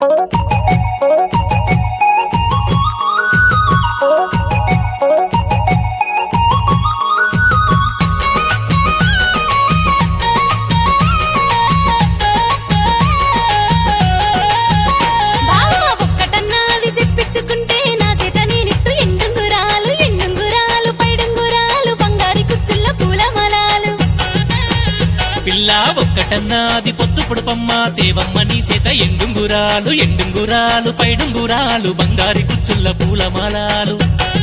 బావ ఒక్కటన్నాది చెప్పించుకుంటే నా చేత నేనిత్తు ఎండుంగురాలు ఎండుంగురాలు పైడుంగురాలు బంగారి కుచ్చుల్ల పూల మలాలు పిల్ల ఒక్కటన్నాది పొత్తు పొడుపమ్మ దేవమ్మ నీ చేత ఎండుంగురాలు ఎండుంగురాలు పైడుంగురాలు బంగారి కుచ్చుల్ల పూలమాలాలు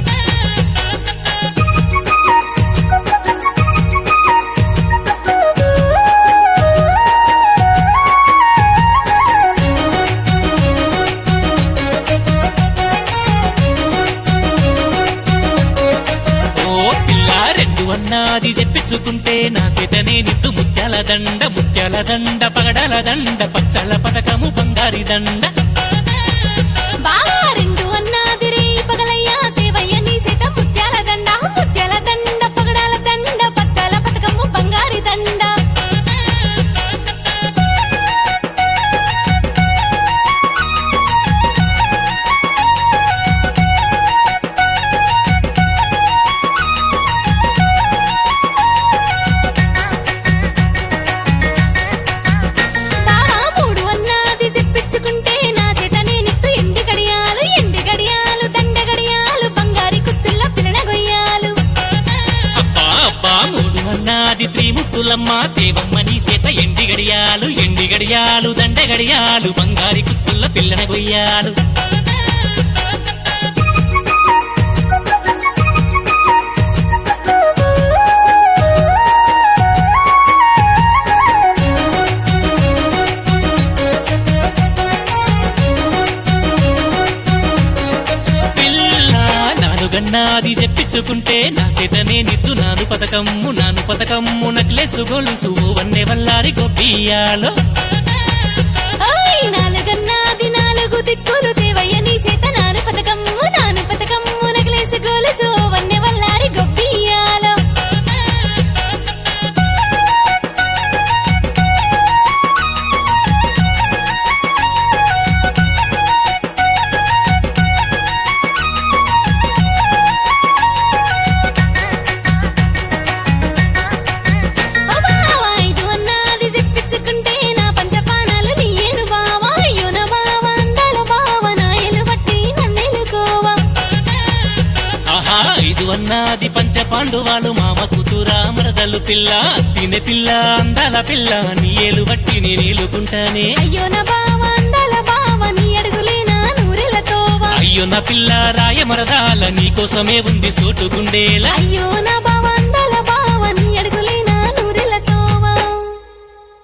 ఓ పిల్ల రెండు అన్నాది చెప్పించుకుంటే నా చేతనే నిట్టు ముత్యాల దండ ముత్యాల దండ పగడాల దండ పచ్చల పథకము బంగారి దండ బావ రెండు అన్నాది రే పగలయ్యా దేవయ్య నీ చేత ముత్యాల దండ ముత్యాల దండ పగడాల దండ పచ్చాల పథకము బంగారి దండ బావ మూడు అన్నాది చెప్పించుకుంటే నా చేత నేనిత్తు ఎండి గడియాలు ఎండి గడియాలు దండ గడియాలు బంగారి కుచ్చుల్ల పిల్లన గొయ్యాలు అబ్బా అబ్బా మూడు అన్నాది త్రిముత్తులమ్మ దేవమ్మ నీ చేత ఎండి గడియాలు ఎండి గడియాలు దండ గడియాలు బంగారి కుచ్చుల్ల పిల్లన గొయ్యాలు పిల్ల నాలుగన్నాది చెప్పించుకుంటే నా చేతనే నిద్దు నాను పథకమ్ము నాను పథకమ్ము నక్లెసు గొలుసు వన్నె వల్లారి గొప్పియాలో ఓయ్ నాలుగన్నాది నాలుగు దిక్కులు దేవయ్య నీ చేత నాను పథకమ్ము నాను పథకమ్ము నగలేసి గోలుసు వన్నె వల్లారి గొబ్బియాలో బావ ఐదు అన్నాది చెప్పించుకుంటే నా పంచపానాలు నీయేను బావా అయ్యో నా బావ అందాల బావ నాయలు బట్టి నన్నెలుకోవా ఆహా ఐదు అన్నాది పంచ పాండువాలు మామ కూతురా మరదలు పిల్ల తినే పిల్ల అందాల పిల్ల నీ ఏలు బట్టి నేనేలుకుంటానే అయ్యో నా బావ అందాల బావ నీ అడుగులేనా నూరెలతోవా అయ్యో నా పిల్ల రాయ మరదాల నీకోసమే ఉంది సోటు గుండేలా అయ్యో నా బావ అందాల